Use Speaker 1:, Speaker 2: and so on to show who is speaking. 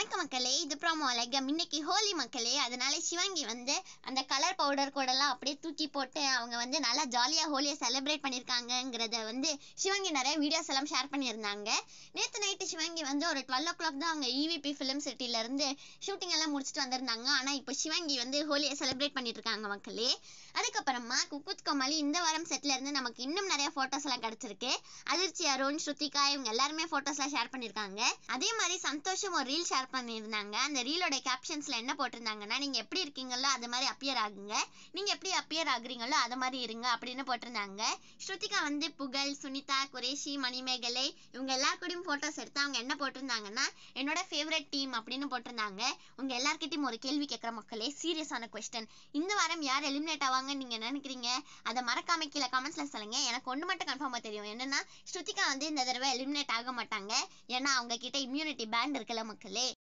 Speaker 1: வணக்கம் மக்களே இது ப்ரோமோ அழகம் இன்னைக்கு ஹோலி மக்களே அதனால சிவாங்கி வந்து அந்த கலர் பவுடர் கூடலாம் அப்படியே தூக்கி போட்டு அவங்க வந்து நல்லா ஜாலியாக ஹோலியை செலிப்ரேட் பண்ணியிருக்காங்கங்கிறத வந்து சிவாங்கி நிறைய வீடியோஸ் எல்லாம் ஷேர் பண்ணியிருந்தாங்க நேற்று நைட்டு சிவாங்கி வந்து ஒரு டுவெல் ஓ கிளாக் தான் அவங்க இவிபி ஃபிலிம் சிட்டிலேருந்து ஷூட்டிங் எல்லாம் முடிச்சுட்டு வந்திருந்தாங்க ஆனால் இப்போ சிவாங்கி வந்து ஹோலியை செலிப்ரேட் பண்ணிட்டு இருக்காங்க மக்களே அதுக்கப்புறமா குக்குத் கோமாளி இந்த வாரம் செட்ல இருந்து நமக்கு இன்னும் நிறைய ஃபோட்டோஸ் எல்லாம் கிடைச்சிருக்கு அதிர்ச்சி அருண் ஸ்ருதிகா இவங்க எல்லாருமே ஃபோட்டோஸ்லாம் ஷேர் பண்ணியிருக்காங்க அதே மாதிரி சந்தோஷம் ஒரு ரீல் ஷேர் பண்ணியிருந்தாங்க அந்த ரீலோட கேப்ஷன்ஸ்ல என்ன போட்டிருந்தாங்கன்னா நீங்க எப்படி இருக்கீங்களோ அது மாதிரி அப்பியர் ஆகுங்க நீங்க எப்படி அப்பியர் ஆகுறீங்களோ அது மாதிரி இருங்க அப்படின்னு போட்டிருந்தாங்க ஸ்ருதிகா வந்து புகழ் சுனிதா குரேஷி மணிமேகலை இவங்க எல்லார் கூடயும் ஃபோட்டோஸ் எடுத்து அவங்க என்ன போட்டிருந்தாங்கன்னா என்னோட ஃபேவரட் டீம் அப்படின்னு போட்டிருந்தாங்க உங்க எல்லார்கிட்டயும் ஒரு கேள்வி கேட்குற மக்களே சீரியஸான கொஸ்டின் இந்த வாரம் யார் எலிமினேட் ஆவாங்கன்னு நீங்க நினைக்கிறீங்க அதை மறக்காம கீழே கமெண்ட்ஸ்ல சொல்லுங்க எனக்கு ஒன்று மட்டும் கன்ஃபார்மாக தெரியும் என்னன்னா ஸ்ருதிகா வந்து இந்த தடவை எலிமினேட் ஆக மாட்டாங்க ஏன்னா அவங்க கிட்ட இம்யூனிட்டி பேண்ட் இருக்குல்ல மக்களே